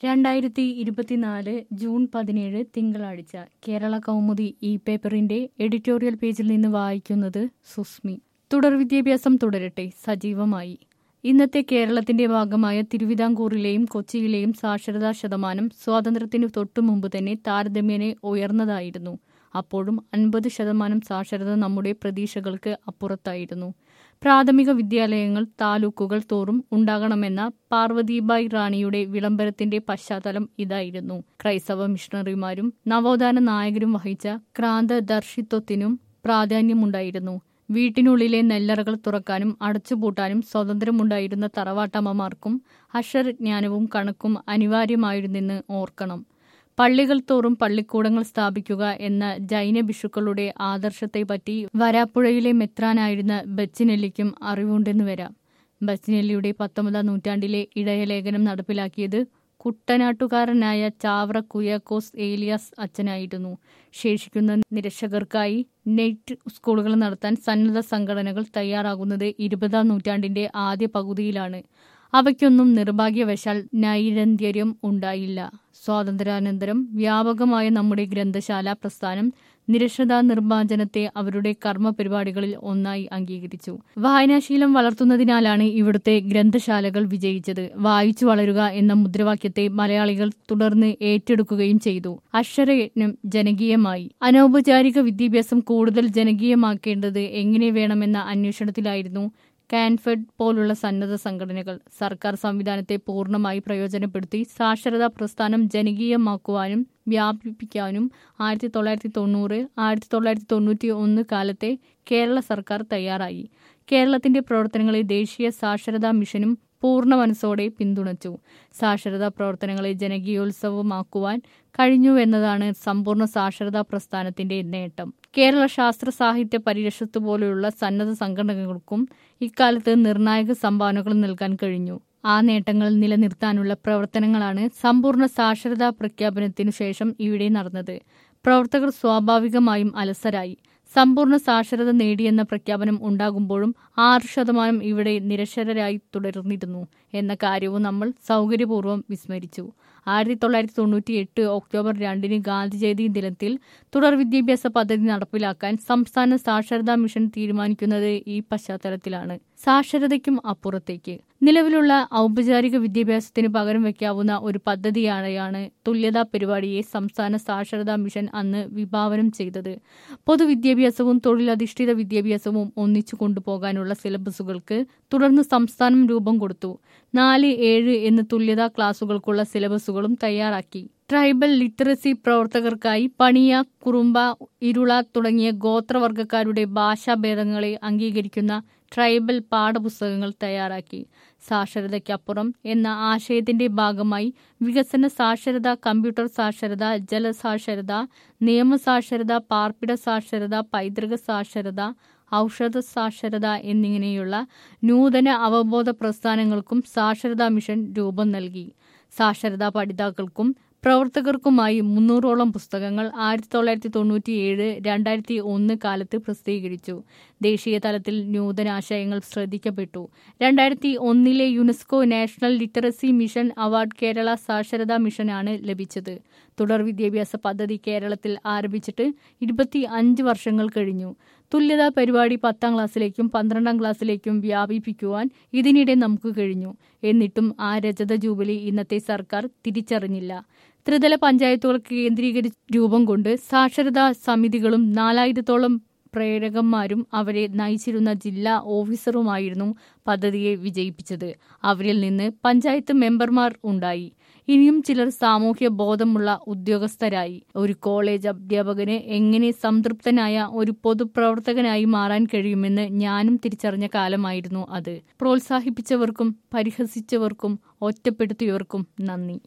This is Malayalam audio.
രണ്ടായിരത്തി ഇരുപത്തിനാല് ജൂൺ പതിനേഴ് തിങ്കളാഴ്ച കേരള കൗമുദി ഇ പേപ്പറിന്റെ എഡിറ്റോറിയൽ പേജിൽ നിന്ന് വായിക്കുന്നത് സുസ്മി തുടർ വിദ്യാഭ്യാസം തുടരട്ടെ സജീവമായി ഇന്നത്തെ കേരളത്തിന്റെ ഭാഗമായ തിരുവിതാംകൂറിലെയും കൊച്ചിയിലെയും സാക്ഷരതാ ശതമാനം സ്വാതന്ത്ര്യത്തിനു തൊട്ടു മുമ്പ് തന്നെ താരതമ്യേന ഉയർന്നതായിരുന്നു അപ്പോഴും അൻപത് ശതമാനം സാക്ഷരത നമ്മുടെ പ്രതീക്ഷകൾക്ക് അപ്പുറത്തായിരുന്നു പ്രാഥമിക വിദ്യാലയങ്ങൾ താലൂക്കുകൾ തോറും ഉണ്ടാകണമെന്ന പാർവതിബായ് റാണിയുടെ വിളംബരത്തിന്റെ പശ്ചാത്തലം ഇതായിരുന്നു ക്രൈസ്തവ മിഷണറിമാരും നവോത്ഥാന നായകരും വഹിച്ച ക്രാന്തദർശിത്വത്തിനും പ്രാധാന്യമുണ്ടായിരുന്നു വീട്ടിനുള്ളിലെ നെല്ലറകൾ തുറക്കാനും അടച്ചുപൂട്ടാനും സ്വാതന്ത്ര്യമുണ്ടായിരുന്ന തറവാട്ടമ്മമാർക്കും അക്ഷരജ്ഞാനവും കണക്കും അനിവാര്യമായിരുന്നെന്ന് ഓർക്കണം പള്ളികൾ തോറും പള്ളിക്കൂടങ്ങൾ സ്ഥാപിക്കുക എന്ന ജൈന ബിഷുക്കളുടെ ആദർശത്തെപ്പറ്റി വരാപ്പുഴയിലെ മെത്രാനായിരുന്ന ബച്ചിനെല്ലിക്കും അറിവുണ്ടെന്ന് വരാം ബച്ചിനെല്ലിയുടെ പത്തൊമ്പതാം നൂറ്റാണ്ടിലെ ഇടയലേഖനം നടപ്പിലാക്കിയത് കുട്ടനാട്ടുകാരനായ ചാവറ കുയാക്കോസ് ഏലിയാസ് അച്ഛനായിരുന്നു ശേഷിക്കുന്ന നിരക്ഷകർക്കായി നെറ്റ് സ്കൂളുകൾ നടത്താൻ സന്നദ്ധ സംഘടനകൾ തയ്യാറാകുന്നത് ഇരുപതാം നൂറ്റാണ്ടിന്റെ ആദ്യ പകുതിയിലാണ് അവയ്ക്കൊന്നും നിർഭാഗ്യവശാൽ നൈരന്ത്യര്യം ഉണ്ടായില്ല സ്വാതന്ത്ര്യാനന്തരം വ്യാപകമായ നമ്മുടെ ഗ്രന്ഥശാല പ്രസ്ഥാനം നിരക്ഷതാ നിർമ്മാർജ്ജനത്തെ അവരുടെ കർമ്മ പരിപാടികളിൽ ഒന്നായി അംഗീകരിച്ചു വായനാശീലം വളർത്തുന്നതിനാലാണ് ഇവിടുത്തെ ഗ്രന്ഥശാലകൾ വിജയിച്ചത് വായിച്ചു വളരുക എന്ന മുദ്രാവാക്യത്തെ മലയാളികൾ തുടർന്ന് ഏറ്റെടുക്കുകയും ചെയ്തു അക്ഷരയജ്ഞം ജനകീയമായി അനൗപചാരിക വിദ്യാഭ്യാസം കൂടുതൽ ജനകീയമാക്കേണ്ടത് എങ്ങനെ വേണമെന്ന അന്വേഷണത്തിലായിരുന്നു കാൻഫെഡ് പോലുള്ള സന്നദ്ധ സംഘടനകൾ സർക്കാർ സംവിധാനത്തെ പൂർണ്ണമായി പ്രയോജനപ്പെടുത്തി സാക്ഷരതാ പ്രസ്ഥാനം ജനകീയമാക്കുവാനും വ്യാപിപ്പിക്കാനും ആയിരത്തി തൊള്ളായിരത്തി തൊണ്ണൂറ് ആയിരത്തി തൊള്ളായിരത്തി തൊണ്ണൂറ്റി ഒന്ന് കാലത്തെ കേരള സർക്കാർ തയ്യാറായി കേരളത്തിന്റെ പ്രവർത്തനങ്ങളെ ദേശീയ സാക്ഷരതാ മിഷനും പൂർണ്ണ മനസ്സോടെ പിന്തുണച്ചു സാക്ഷരതാ പ്രവർത്തനങ്ങളെ ജനകീയോത്സവമാക്കുവാൻ കഴിഞ്ഞുവെന്നതാണ് സമ്പൂർണ്ണ സാക്ഷരതാ പ്രസ്ഥാനത്തിന്റെ നേട്ടം കേരള ശാസ്ത്ര സാഹിത്യ പരിരക്ഷത്ത് പോലെയുള്ള സന്നദ്ധ സംഘടനകൾക്കും ഇക്കാലത്ത് നിർണായക സംഭാവനകൾ നൽകാൻ കഴിഞ്ഞു ആ നേട്ടങ്ങൾ നിലനിർത്താനുള്ള പ്രവർത്തനങ്ങളാണ് സമ്പൂർണ്ണ സാക്ഷരതാ പ്രഖ്യാപനത്തിനു ശേഷം ഇവിടെ നടന്നത് പ്രവർത്തകർ സ്വാഭാവികമായും അലസരായി സമ്പൂർണ്ണ സാക്ഷരത നേടിയെന്ന പ്രഖ്യാപനം ഉണ്ടാകുമ്പോഴും ആറ് ശതമാനം ഇവിടെ നിരക്ഷരരായി തുടർന്നിരുന്നു എന്ന കാര്യവും നമ്മൾ സൗകര്യപൂർവ്വം വിസ്മരിച്ചു ആയിരത്തി തൊള്ളായിരത്തി തൊണ്ണൂറ്റി എട്ട് ഒക്ടോബർ രണ്ടിന് ഗാന്ധി ജയന്തി ദിനത്തിൽ തുടർ വിദ്യാഭ്യാസ പദ്ധതി നടപ്പിലാക്കാൻ സംസ്ഥാന സാക്ഷരതാ മിഷൻ തീരുമാനിക്കുന്നത് ഈ പശ്ചാത്തലത്തിലാണ് സാക്ഷരതയ്ക്കും അപ്പുറത്തേക്ക് നിലവിലുള്ള ഔപചാരിക വിദ്യാഭ്യാസത്തിന് പകരം വയ്ക്കാവുന്ന ഒരു പദ്ധതിയാണ് തുല്യതാ പരിപാടിയെ സംസ്ഥാന സാക്ഷരതാ മിഷൻ അന്ന് വിഭാവനം ചെയ്തത് പൊതുവിദ്യാഭ്യാസവും തൊഴിലധിഷ്ഠിത വിദ്യാഭ്യാസവും ഒന്നിച്ചു കൊണ്ടുപോകാനുള്ള സിലബസുകൾക്ക് തുടർന്ന് സംസ്ഥാനം രൂപം കൊടുത്തു നാല് ഏഴ് എന്ന തുല്യതാ ക്ലാസുകൾക്കുള്ള സിലബസുകളും തയ്യാറാക്കി ട്രൈബൽ ലിറ്ററസി പ്രവർത്തകർക്കായി പണിയ കുറുമ്പ ഇരുള തുടങ്ങിയ ഗോത്രവർഗക്കാരുടെ ഭാഷാഭേദങ്ങളെ അംഗീകരിക്കുന്ന ട്രൈബൽ പാഠപുസ്തകങ്ങൾ തയ്യാറാക്കി സാക്ഷരതയ്ക്കപ്പുറം എന്ന ആശയത്തിന്റെ ഭാഗമായി വികസന സാക്ഷരത കമ്പ്യൂട്ടർ സാക്ഷരത ജലസാക്ഷരത നിയമസാക്ഷരത പാർപ്പിട സാക്ഷരത പൈതൃക സാക്ഷരത ഔഷധ സാക്ഷരത എന്നിങ്ങനെയുള്ള നൂതന അവബോധ പ്രസ്ഥാനങ്ങൾക്കും സാക്ഷരതാ മിഷൻ രൂപം നൽകി സാക്ഷരതാ പഠിതാക്കൾക്കും പ്രവർത്തകർക്കുമായി മുന്നൂറോളം പുസ്തകങ്ങൾ ആയിരത്തി തൊള്ളായിരത്തി തൊണ്ണൂറ്റിയേഴ് രണ്ടായിരത്തി ഒന്ന് കാലത്ത് പ്രസിദ്ധീകരിച്ചു ദേശീയ തലത്തിൽ നൂതനാശയങ്ങൾ ശ്രദ്ധിക്കപ്പെട്ടു രണ്ടായിരത്തി ഒന്നിലെ UNESCO national literacy mission award Kerala സാക്ഷരതാ മിഷനാണ് ലഭിച്ചത് തുടർ വിദ്യാഭ്യാസ പദ്ധതി കേരളത്തിൽ ആരംഭിച്ചിട്ട് ഇരുപത്തി അഞ്ച് വർഷങ്ങൾ കഴിഞ്ഞു തുല്യതാ പരിപാടി പത്താം ക്ലാസ്സിലേക്കും പന്ത്രണ്ടാം ക്ലാസ്സിലേക്കും വ്യാപിപ്പിക്കുവാൻ ഇതിനിടെ നമുക്ക് കഴിഞ്ഞു എന്നിട്ടും ആ രജത ജൂബിലി ഇന്നത്തെ സർക്കാർ തിരിച്ചറിഞ്ഞില്ല ത്രിതല പഞ്ചായത്തുകൾക്ക് കേന്ദ്രീകരിച്ച് രൂപം കൊണ്ട് സാക്ഷരതാ സമിതികളും നാലായിരത്തോളം പ്രേരകന്മാരും അവരെ നയിച്ചിരുന്ന ജില്ലാ ഓഫീസറുമായിരുന്നു പദ്ധതിയെ വിജയിപ്പിച്ചത് അവരിൽ നിന്ന് പഞ്ചായത്ത് മെമ്പർമാർ ഉണ്ടായി ഇനിയും ചിലർ സാമൂഹ്യ ബോധമുള്ള ഉദ്യോഗസ്ഥരായി ഒരു കോളേജ് അധ്യാപകന് എങ്ങനെ സംതൃപ്തനായ ഒരു പൊതുപ്രവർത്തകനായി മാറാൻ കഴിയുമെന്ന് ഞാനും തിരിച്ചറിഞ്ഞ കാലമായിരുന്നു അത് പ്രോത്സാഹിപ്പിച്ചവർക്കും പരിഹസിച്ചവർക്കും ഒറ്റപ്പെടുത്തിയവർക്കും നന്ദി